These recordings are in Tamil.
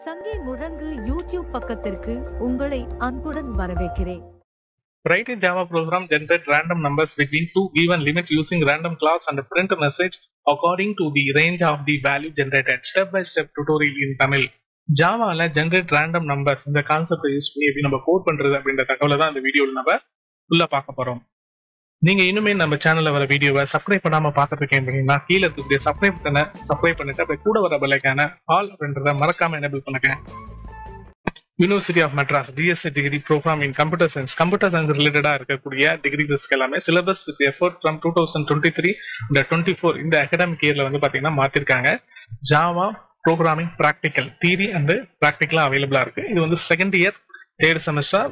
சங்கே முழங்கு யூடியூப் பக்கத்திற்கு உங்களை அன்புடன் வரவேற்கிறேன் Write in Java program generate random numbers between two given limit using random class and print a message according to the range of the value generated. Step by step tutorial in Tamil. ஜாவால ஜென்ரேட் ரேண்டம் நம்பர்ஸ் இந்த கான்செப்டை யூஸ் பண்ணி எப்படி நம்ம கோட் பண்றது அப்படின்ற தகவலை தான் இந்த வீடியோவில் நம்ம உள்ள பார்க்க போறோம் நீங்க இனிமே நம்ம சேனல்ல வர வீடியோவை சப்ஸ்கிரைப் பண்ணாம பார்த்துட்டு இருக்கீங்கன்னா கீழே இருக்கக்கூடிய சப்ஸ்கிரைப் பண்ண சப்ஸ்கிரைப் பண்ணிட்டு அப்படியே கூட வர பெல்லைக்கான ஆல் அப்படின்றத மறக்காம எனேபிள் பண்ணுங்க university of Madras BSc degree program in computer science computer science ரிலேட்டடாக இருக்கக்கூடிய டிகிரி ரிஸ்க் எல்லாமே syllabus with effect from two thousand twenty three இந்த டுவெண்ட்டி ஃபோர் இந்த அகாடமிக் இயர்ல வந்து பார்த்தீங்கன்னா மாற்றிருக்காங்க Java programming practical theory and ப்ராக்டிக்கலாக அவைலபிளாக இருக்கு இது வந்து செகண்ட் இயர் தேர்ட் செமஸ்டர்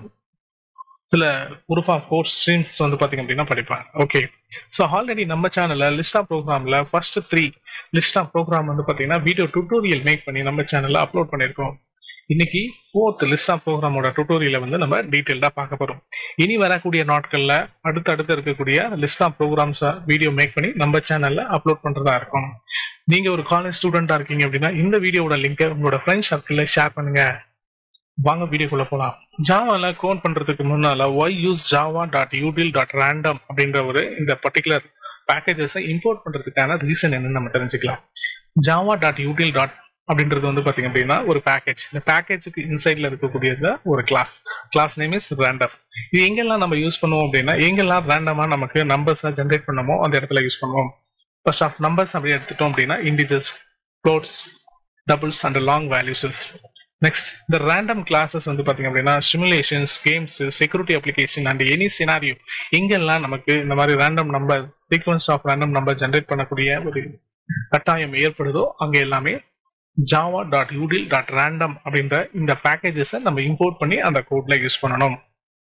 சில குரூப் ஆஃப் கோர்ஸ் ஸ்ட்ரீம்ஸ் வந்து பார்த்தீங்க அப்படின்னா படிப்பாங்க ஓகே ஸோ ஆல்ரெடி நம்ம சேனலில் லிஸ்ட் ஆஃப் ப்ரோக்ராமில் first three list of program வந்து பார்த்தீங்கன்னா வீடியோ டுட்டோரியல் மேக் பண்ணி நம்ம சேனலில் அப்லோட் பண்ணியிருக்கோம் இன்னைக்கு ஃபோர்த் லிஸ்ட் ஆஃப் ப்ரோக்ராமோட டுட்டோரியலை வந்து நம்ம டீட்டெயில்டாக பார்க்க போகிறோம் இனி வரக்கூடிய நாட்களில் அடுத்து அடுத்து இருக்கக்கூடிய லிஸ்ட் ஆஃப் ப்ரோக்ராம்ஸை வீடியோ மேக் பண்ணி நம்ம சேனலில் அப்லோட் பண்ணுறதா இருக்கும் நீங்கள் ஒரு காலேஜ் ஸ்டூடெண்ட்டாக இருக்கீங்க அப்படின்னா இந்த வீடியோட லிங்கை உங்களோட ஃப்ரெண்ட்ஸ் சர்க்கிளில் ஷேர் பண்ணுங்க வாங்க வீடியோக்குள்ள போகலாம் ஜாவால கோட் பண்றதுக்கு முன்னால why use Java dot util dot random அப்படின்ற ஒரு இந்த பர்டிகுலர் பேக்கேஜஸை இம்போர்ட் பண்றதுக்கான ரீசன் என்னன்னு நம்ம தெரிஞ்சுக்கலாம் ஜாவா டாட் யூடில் டாட் அப்படின்றது வந்து பாத்தீங்க அப்படின்னா ஒரு பேக்கேஜ் இந்த பேக்கேஜுக்கு இன்சைட்ல இருக்கக்கூடியது ஒரு class class name is random இது எங்கெல்லாம் நம்ம யூஸ் பண்ணுவோம் அப்படின்னா எங்கெல்லாம் ரேண்டமா நமக்கு நம்பர்ஸ் ஜென்ரேட் பண்ணமோ அந்த இடத்துல யூஸ் பண்ணுவோம் ஃபர்ஸ்ட் ஆஃப் நம்பர்ஸ் அப்படி எடுத்துட்டோம் அப்படின்னா integers floats doubles and long values next இந்த ரேண்டம் கிளாஸஸ் வந்து பாத்தீங்க அப்படின்னா simulations games security application and any scenario எங்கெல்லாம் நமக்கு இந்த மாதிரி random number sequence of random number generate பண்ணக்கூடிய ஒரு கட்டாயம் ஏற்படுதோ அங்க எல்லாமே Java dot util dot random அப்படின்ற இந்த பேக்கேஜஸை நம்ம இம்போர்ட் பண்ணி அந்த கோட்ல யூஸ் பண்ணணும்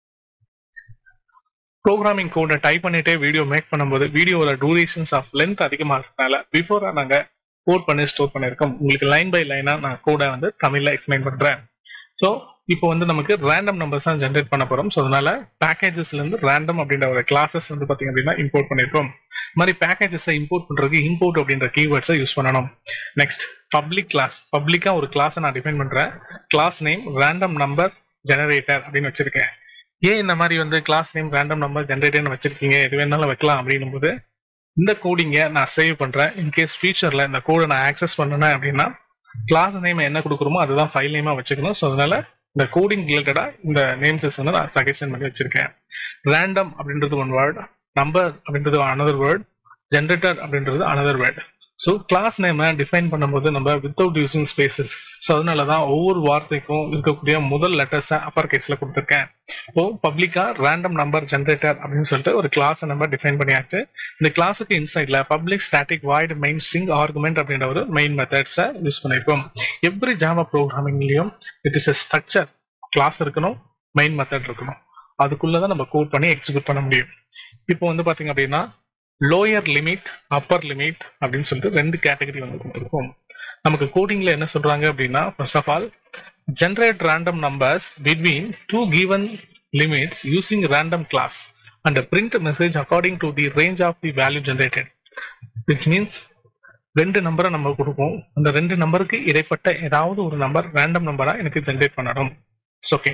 ப்ரோக்ராமிங் கோடை டைப் பண்ணிட்டே வீடியோ மேக் பண்ணும்போது வீடியோவோட டூரேஷன்ஸ் ஆஃப் லென்த் அதிகமாக இருக்கனால பிஃபோரா நாங்க கோட் பண்ணி ஸ்டோர் பண்ணியிருக்கோம் உங்களுக்கு லைன் பை லைனா நான் கோடை வந்து தமிழ்ல எக்ஸ்பிளைன் பண்றேன் ஸோ இப்போ வந்து நமக்கு ரேண்டம் நம்பர்ஸ் தான் ஜென்ரேட் பண்ண போறோம் ஸோ அதனால பேக்கேஜஸ்ல இருந்து ரேண்டம் அப்படின்ற ஒரு கிளாஸஸ் வந்து பாத்தீங்க அப்படின்னா இம்போர்ட் பண்ணிருக்கோம் இந்த மாதிரி பேக்கேஜஸை இம்போர்ட் பண்றதுக்கு இம்போர்ட் அப்படின்ற கீவேர்ட்ஸை யூஸ் பண்ணணும் நெக்ஸ்ட் பப்ளிக் கிளாஸ் பப்ளிக்கா ஒரு கிளாஸை நான் டிஃபைன் பண்றேன் class name random number generator அப்படின்னு வச்சிருக்கேன் ஏன் இந்த மாதிரி வந்து கிளாஸ் நேம் ரேண்டம் நம்பர் ஜென்ரேட்டர்னு வச்சிருக்கீங்க எது வேணாலும் வைக்கலாம் அப்படின்னும் போது இந்த கோடிங்கை நான் சேவ் பண்றேன் இன்கேஸ் ஃபியூச்சர்ல இந்த கோடை நான் ஆக்சஸ் பண்ணேன் அப்படின்னா கிளாஸ் நேம் என்ன கொடுக்குறோமோ அதுதான் ஃபைல் நேமா வச்சுக்கணும் ஸோ அதனால இந்த கோடிங் ரிலேட்டடா இந்த நேம்ஸஸ் வந்து நான் சஜஷன் பண்ணி வச்சிருக்கேன் ரேண்டம் அப்படின்றது ஒன் வேர்ட் நம்பர் அப்படின்றது அனதர் வேர்ட் ஜென்ரேட்டர் அப்படின்றது அனதர் வேர்ட் ஸோ கிளாஸ் நேமை டிஃபைன் பண்ணும்போது நம்ம வித்தவுட் யூசிங் ஸ்பேசஸ் ஸோ அதனால தான் ஒவ்வொரு வார்த்தைக்கும் இருக்கக்கூடிய முதல் லெட்டர்ஸை அப்பர் கேஸில் கொடுத்துருக்கேன் இப்போ பப்ளிக்கா ரேண்டம் நம்பர் ஜென்ரேட்டர் அப்படின்னு சொல்லிட்டு ஒரு கிளாஸ் நம்ம டிஃபைன் பண்ணியாச்சு இந்த கிளாஸுக்கு இன்சைட்ல public static void main string argument அப்படின்ற ஒரு மெயின் மெத்தட்ஸை யூஸ் பண்ணியிருக்கோம் எவ்ரி ஜாவா ப்ரோக்ராமிங்லையும் it is a structure class இருக்கணும் மெயின் மெத்தட் இருக்கணும் அதுக்குள்ளதான் நம்ம கோட் பண்ணி எக்ஸிக்யூட் பண்ண முடியும் இப்போ வந்து பாத்தீங்க அப்படின்னா லோயர் லிமிட் அப்பர் லிமிட் அப்படின்னு சொல்லிட்டு ரெண்டு கேட்டகரி வந்து கொடுத்துருக்கோம் நமக்கு கோடிங்ல என்ன சொல்றாங்க அப்படின்னா first of all generate random numbers between two given limits using random class and print message according to the range of the value generated which means ரெண்டு நம்பரை நம்ம கொடுப்போம் அந்த ரெண்டு நம்பருக்கு இடைப்பட்ட ஏதாவது ஒரு நம்பர் ரேண்டம் நம்பரா எனக்கு ஜென்ரேட் பண்ணணும் ஓகே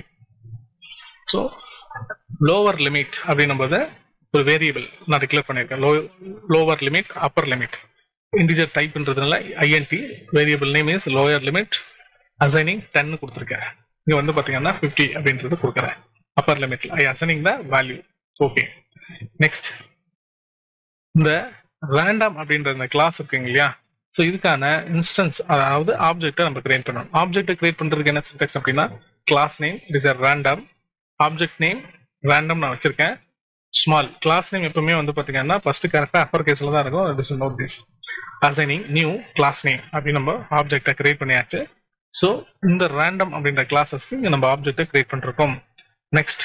ஸோ லோவர் லிமிட் அப்படின்னும் போது ஒரு வேரியபிள் நான் டிக்ளேர் பண்ணியிருக்கேன் low lower limit upper limit integer டைப்ன்றதுனால INT variable name is lower limit assigning டென்னு கொடுத்துருக்கேன் இங்கே வந்து பார்த்தீங்கன்னா ஃபிஃப்டி அப்படின்றது கொடுக்குறேன் அப்பர் லிமிட்ல I assigning the value okay next இந்த ரேண்டம் அப்படின்ற இந்த கிளாஸ் இருக்குங்க இல்லையா ஸோ இதுக்கான இன்ஸ்டன்ஸ் அதாவது ஆப்ஜெக்டை நம்ம கிரியேட் பண்ணணும் ஆப்ஜெக்டை கிரியேட் பண்ணுறதுக்கு என்ன சின்டெக்ஸ் அப்படின்னா class name it is a random object name random நான் வச்சிருக்கேன் ஸ்மால் கிளாஸ் நேம் எப்பவுமே வந்து பாத்தீங்கன்னா ஃபர்ஸ்ட் கரெக்டா அப்பர் கேஸ்ல தான் இருக்கும் this note this assigning new class name அப்படின்னு நம்ம ஆப்ஜெக்டை கிரியேட் பண்ணியாச்சு ஸோ இந்த ரேண்டம் அப்படின்ற கிளாஸஸ்க்கு இங்க நம்ம ஆப்ஜெக்டை கிரியேட் பண்ணிருக்கோம் நெக்ஸ்ட்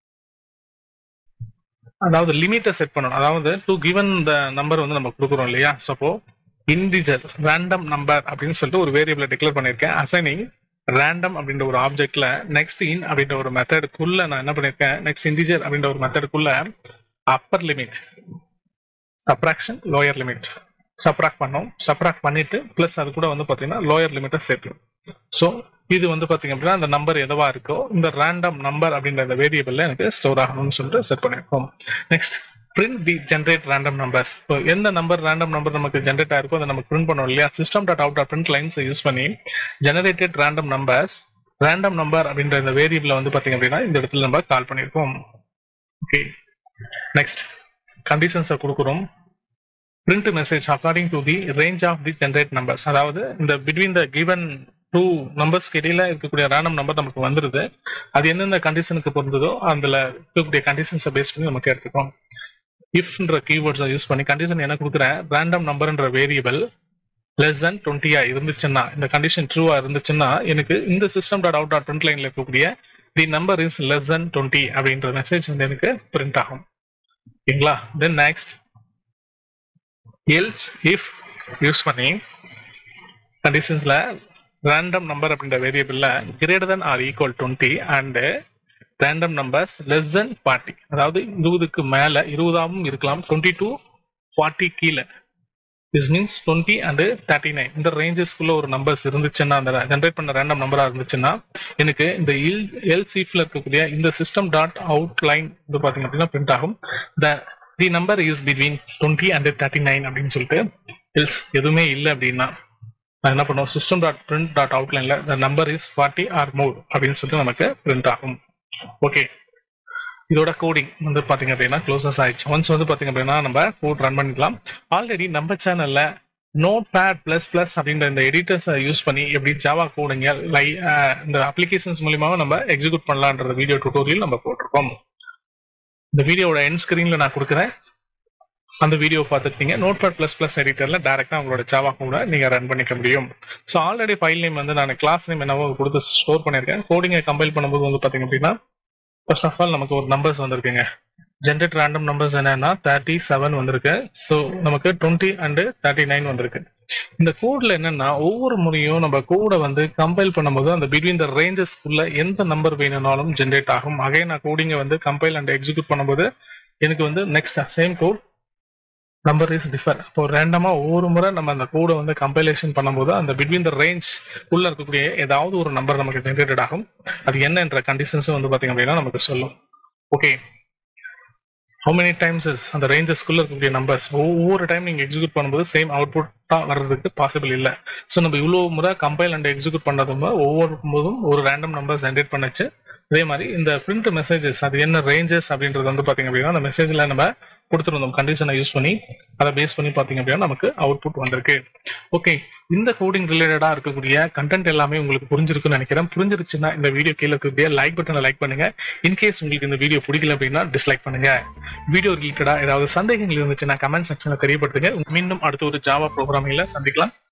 அதாவது லிமிட்டை செட் பண்ணணும் அதாவது டூ கிவன் இந்த நம்பர் வந்து நம்ம கொடுக்குறோம் இல்லையா சப்போ இன்டிஜர் ரேண்டம் நம்பர் அப்படின்னு சொல்லிட்டு ஒரு வேரியபிளை டிக்ளேர் பண்ணியிருக்கேன் அசைனிங் ரேண்டம் அப்படின்ற ஒரு ஆப்ஜெக்ட்ல நெக்ஸ்ட் இன் அப்படின்ற ஒரு மெத்தடுக்குள்ள நான் என்ன பண்ணிருக்கேன் நெக்ஸ்ட் இன்டிஜர் அப்படின்ற ஒரு மெத்தடுக்குள்ள upper limit subtraction lower limit subtract பண்ணோம் சப்ராக்ட் பண்ணிட்டு பிளஸ் அது கூட வந்து பாத்தீங்கன்னா லோயர் லிமிட்டை சேர்த்து ஸோ இது வந்து பாத்தீங்க அப்படின்னா அந்த நம்பர் எதுவா இருக்கோ இந்த ரேண்டம் நம்பர் அப்படின்ற அந்த வேரியபிள்ல எனக்கு ஸ்டோர் ஆகணும்னு சொல்லிட்டு செட் பண்ணிருக்கோம் next print the generate random numbers இப்போ எந்த நம்பர் ரேண்டம் நம்பர் நமக்கு ஜென்ரேட் ஆயிருக்கோ அதை நமக்கு பிரிண்ட் பண்ணோம் இல்லையா system dot out dot print lines use பண்ணி generated random numbers random number அப்படின்ற இந்த வேரியபிள வந்து பாத்தீங்க அப்படின்னா இந்த இடத்துல நம்ம கால் பண்ணிருக்கோம் ஓகே நெக்ஸ்ட் கண்டிஷன்ஸை கொடுக்குறோம் print message according to the range of the generate numbers அதாவது இந்த பிட்வீன் த கிவன் டூ நம்பர்ஸ்க்கு இடையில இருக்கக்கூடிய ரேண்டம் நம்பர் நமக்கு வந்துருது அது எந்தெந்த கண்டிஷனுக்கு பொருந்ததோ அதுல இருக்கக்கூடிய கண்டிஷன்ஸை பேஸ் பண்ணி நமக்கு எடுத்துக்கோம் இஃப்ன்ற கீவேர்ட்ஸை யூஸ் பண்ணி கண்டிஷன் என்ன கொடுக்குறேன் ரேண்டம் நம்பர்ன்ற வேரியபிள் லெஸ் தென் டுவெண்ட்டியா இருந்துச்சுன்னா இந்த கண்டிஷன் ட்ரூவா இருந்துச்சுன்னா எனக்கு இந்த system dot out dot print லைன்ல இருக்கக்கூடிய the number is less than twenty அப்படின்ற மெசேஜ் வந்து எனக்கு பிரிண்ட் ஆகும் ஓகேங்களா then next else if use பண்ணி கண்டிஷன்ஸ்ல ரேண்டம் நம்பர் அப்படின்ற வேரியபிள்ல greater than or equal twenty and random numbers less than forty அதாவது இருபதுக்கு மேல இருபதாவும் இருக்கலாம் டுவெண்ட்டி டு ஃபார்ட்டி கீழே this means twenty and thirty nine இந்த ரேஞ்சஸ்க்குள்ள ஒரு நம்பர்ஸ் இருந்துச்சுன்னா அந்த ஜென்ரேட் பண்ண ரேண்டம் நம்பரா இருந்துச்சுன்னா எனக்கு இந்த எல் எல் சீஃப்ல இருக்கக்கூடிய இந்த சிஸ்டம் டாட் அவுட் லைன் இது பாத்தீங்க அப்படின்னா பிரிண்ட் ஆகும் the the number is between twenty and thirty nine அப்படின்னு சொல்லிட்டு எல்ஸ் எதுவுமே இல்லை அப்படின்னா நான் என்ன பண்ணுவோம் சிஸ்டம் டாட் பிரிண்ட் டாட் அவுட்லைன்ல the number is forty or more அப்படின்னு சொல்லிட்டு நமக்கு பிரிண்ட் ஆகும் ஓகே இதோட கோடிங் வந்து பாத்தீங்க அப்படின்னா க்ளோசஸ் ஆயிடுச்சு ஒன்ஸ் வந்து பாத்தீங்க அப்படின்னா நம்ம கோட் ரன் பண்ணிக்கலாம் ஆல்ரெடி நம்ம சேனல்ல நோட் பேட் பிளஸ் பிளஸ் அப்படின்ற இந்த எடிட்டர்ஸை யூஸ் பண்ணி எப்படி ஜாவா கோடுங்க லை இந்த அப்ளிகேஷன்ஸ் மூலியமாக நம்ம எக்ஸிக்யூட் பண்ணலான்ற வீடியோ டுட்டோரியல் நம்ம போட்டிருக்கோம் இந்த வீடியோவோட எண்ட் ஸ்கிரீன்ல நான் கொடுக்குறேன் அந்த வீடியோ பார்த்துட்டீங்க நோட் பேட் பிளஸ் பிளஸ் எடிட்டர்ல டேரக்டா உங்களோட ஜாவா கூட நீங்க ரன் பண்ணிக்க முடியும் ஸோ ஆல்ரெடி ஃபைல் நேம் வந்து நான் கிளாஸ் நேம் என்னவோ கொடுத்து ஸ்டோர் பண்ணியிருக்கேன் கோடிங்கை கம்பைல் பண்ணும்போது வந்து பாத்தீங்க அப்படின்னா ஃபர்ஸ்ட் ஆஃப் ஆல் நமக்கு ஒரு நம்பர்ஸ் வந்திருக்குங்க ஜென்ரேட் ரேண்டம் நம்பர்ஸ் என்னன்னா தேர்ட்டி செவன் வந்திருக்கு ஸோ நமக்கு டுவெண்ட்டி அண்டு தேர்ட்டி நைன் வந்திருக்கு இந்த கோட்ல என்னன்னா ஒவ்வொரு முறையும் நம்ம கோடை வந்து கம்பைல் பண்ணும்போது அந்த பிட்வீன் த ரேஞ்சஸ்க்குள்ள எந்த நம்பர் வேணும்னாலும் ஜென்ரேட் ஆகும் அகை நான் கோடிங்கை வந்து கம்பைல் அண்ட் எக்ஸிக்யூட் பண்ணும்போது எனக்கு வந்து next same code number is differ இப்போ ரேண்டமா ஒவ்வொரு முறை நம்ம அந்த கோடை வந்து கம்பைலேஷன் பண்ணும்போது அந்த பிட்வீன் த ரேஞ்ச் உள்ள இருக்கக்கூடிய ஏதாவது ஒரு நம்பர் நமக்கு ஜென்ரேட்டட் ஆகும் அது என்னன்ற கண்டிஷன்ஸும் வந்து பாத்தீங்க அப்படின்னா நமக்கு சொல்லும் okay how many times is அந்த ரேஞ்சஸ்க்குள்ள இருக்கக்கூடிய நம்பர்ஸ் ஒவ்வொரு டைம் நீங்க எக்ஸிக்யூட் பண்ணும்போது சேம் அவுட்புட் தான் வர்றதுக்கு பாசிபிள் இல்லை ஸோ நம்ம இவ்வளோ முறை கம்பைல் அண்ட் எக்ஸிக்யூட் பண்ணதும் ஒவ்வொரு போதும் ஒரு ரேண்டம் நம்பர் ஜென்ரேட் பண்ணுச்சு அதே மாதிரி இந்த பிரிண்ட் மெசேஜஸ் அது என்ன ரேஞ்சஸ் அப்படின்றது வந்து பாத்தீங்க அப்படின்னா அந்த மெசேஜ்ல நம்ம கொடுத்துருந்தோம் கண்டிஷனை யூஸ் பண்ணி அதை பேஸ் பண்ணி பாத்தீங்க அப்படின்னா நமக்கு அவுட்புட் வந்திருக்கு ஓகே இந்த கோடிங் ரிலேட்டடா இருக்கக்கூடிய கண்டென்ட் எல்லாமே உங்களுக்கு புரிஞ்சிருக்குன்னு நினைக்கிறேன் புரிஞ்சிருச்சுன்னா இந்த வீடியோ கீழே இருக்கக்கூடிய லைக் பட்டனை லைக் பண்ணுங்க இன்கேஸ் உங்களுக்கு இந்த வீடியோ பிடிக்கல அப்படின்னா டிஸ்லைக் பண்ணுங்க வீடியோ ரிலேட்டடா ஏதாவது சந்தேகங்கள் இருந்துச்சுன்னா கமெண்ட் செக்ஷன்ல தெரியப்படுத்துங்க மீண்டும் அடுத்த ஒரு ஜாவா ப்ரோக்ராமிங்ல சந்திக்கலாம்